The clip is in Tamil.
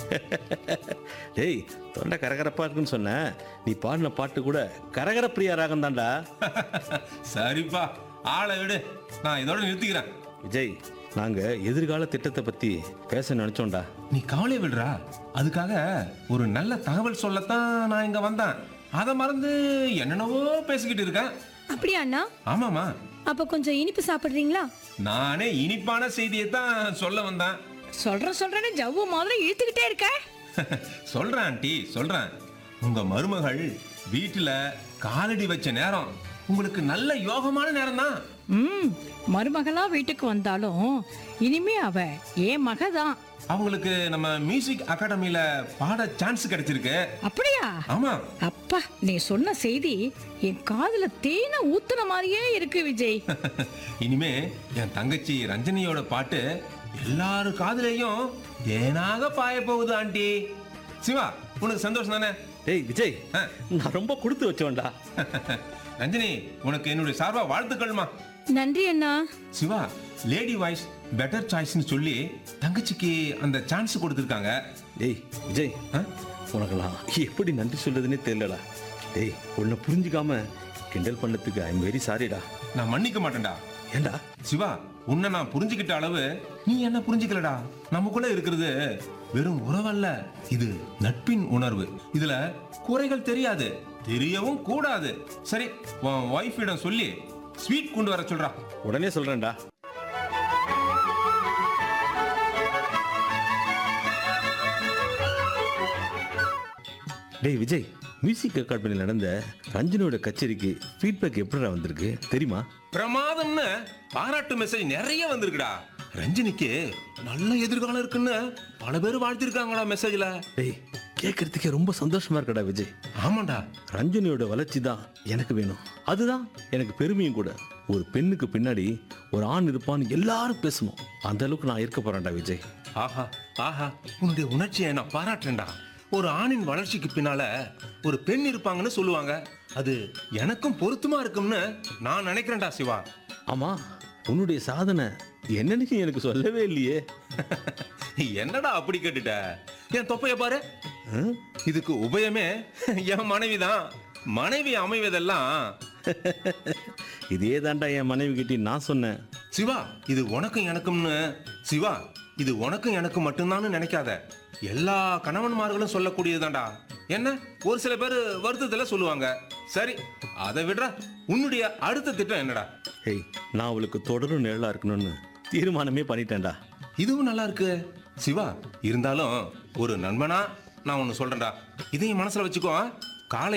டேய் தொண்டை கரகரப்பா இருக்குன்னு சொன்ன நீ பாடின பாட்டு கூட கரகர பிரியா ராகம் தான்டா சரிப்பா ஆளை விடு நான் இதோட நிறுத்திக்கிறேன் விஜய் நாங்க எதிர்கால திட்டத்தை பத்தி பேச நினைச்சோம்டா நீ கவலை விடுறா அதுக்காக ஒரு நல்ல தகவல் சொல்லத்தான் நான் இங்க வந்தேன் அதை மறந்து என்னென்னவோ பேசிக்கிட்டு இருக்கேன் அப்படியா அண்ணா ஆமாமா அப்ப கொஞ்சம் இனிப்பு சாப்பிடுறீங்களா நானே இனிப்பான செய்தியை தான் சொல்ல வந்தேன் சொல்ற சொல்றேன்னு ஜவ்வு மாதிரி இழுத்துக்கிட்டே இருக்க சொல்றேன் ஆண்டி சொல்றேன் உங்க மருமகள் வீட்டுல காலடி வச்ச நேரம் உங்களுக்கு நல்ல யோகமான நேரம் தான் ம் மருமகளா வீட்டுக்கு வந்தாலும் இனிமே அவ ஏன் மக தான் அவங்களுக்கு நம்ம மியூசிக் அகாடமில பாட சான்ஸ் கிடைச்சிருக்கு அப்படியா ஆமா அப்பா நீ சொன்ன செய்தி என் காதுல தேனை ஊத்துன மாதிரியே இருக்கு விஜய் இனிமே என் தங்கச்சி ரஞ்சனியோட பாட்டு எல்லாரு காதுலயும் தேனாக பாய போகுது ஆண்டி சிவா உனக்கு சந்தோஷம் தானே டேய் விஜய் ஆ. நான் ரொம்ப கொடுத்து வச்சோம்டா ரஞ்சனி உனக்கு என்னுடைய சார்பா வாழ்த்துக்கள்மா நன்றி அண்ணா சிவா லேடி வாய்ஸ் பெட்டர் சாய்ஸ்னு சொல்லி தங்கச்சிக்கு அந்த சான்ஸ் கொடுத்துருக்காங்க டேய் விஜய் ஆ? உனக்கெல்லாம் எப்படி நன்றி சொல்றதுன்னே தெரியலடா டேய் உன்னை புரிஞ்சுக்காம கிண்டல் பண்ணதுக்கு ஐம் வெரி சாரிடா நான் மன்னிக்க மாட்டேன்டா ஏன்டா சிவா உன்னை நான் புரிஞ்சுக்கிட்ட அளவு நீ என்ன புரிஞ்சுக்கலடா நமக்குள்ள இருக்கிறது வெறும் உறவல்ல இது நட்பின் உணர்வு இதுல குறைகள் தெரியாது தெரியவும் கூடாது சரி உன் ஒய்ஃபிடம் சொல்லி ஸ்வீட் கொண்டு வர சொல்றா உடனே சொல்றேன்டா டேய் விஜய் மியூசிக் அகாடமியில் நடந்த ரஞ்சனியோட கச்சேரிக்கு ஃபீட்பேக் எப்படிடா வந்திருக்கு தெரியுமா பிரமாதம்னு பாராட்டு மெசேஜ் நிறைய வந்திருக்குடா ரஞ்சினிக்கு நல்ல எதிர்காலம் இருக்குன்னு பல பேர் வாழ்த்திருக்காங்களா மெசேஜ்ல டேய் கேட்கறதுக்கே ரொம்ப சந்தோஷமா இருக்கடா விஜய் ஆமாண்டா ரஞ்சனியோட வளர்ச்சி தான் எனக்கு வேணும் அதுதான் எனக்கு பெருமையும் கூட ஒரு பெண்ணுக்கு பின்னாடி ஒரு ஆண் இருப்பான்னு எல்லாரும் பேசணும் அந்த அளவுக்கு நான் இருக்க போறேன்டா விஜய் ஆஹா ஆஹா உன்னுடைய உணர்ச்சியை நான் பாராட்டுறேன்டா ஒரு ஆணின் வளர்ச்சிக்கு பின்னால ஒரு பெண் இருப்பாங்கன்னு சொல்லுவாங்க அது எனக்கும் பொருத்தமா இருக்கும்னு நான் நினைக்கிறேன்டா சிவா ஆமா உன்னுடைய சாதனை என்னன்னு எனக்கு சொல்லவே இல்லையே என்னடா அப்படி கேட்டுட்ட என் தொப்பைய பாரு ஆ? இதுக்கு உபயமே என் மனைவி தான் மனைவி அமைவதெல்லாம் இதே தாண்டா என் மனைவி கிட்ட நான் சொன்னேன் சிவா இது உனக்கும் எனக்கும்னு சிவா இது உனக்கும் எனக்கும் மட்டும்தான்னு நினைக்காத எல்லா கணவன்மார்களும் சொல்லக்கூடியதுதான்டா என்ன ஒரு சில பேர் வருத்தத்துல சொல்லுவாங்க சரி அதை விடுறா உன்னுடைய அடுத்த திட்டம் என்னடா ஏய் நான் அவளுக்கு தொடரும் நிழலா இருக்கணும்னு தீர்மானமே பண்ணிட்டேன்டா இதுவும் நல்லா இருக்கு சிவா இருந்தாலும் ஒரு நண்பனா நான் ஒன்னு சொல்றேன்டா இதையும் மனசுல வச்சுக்கோ காலை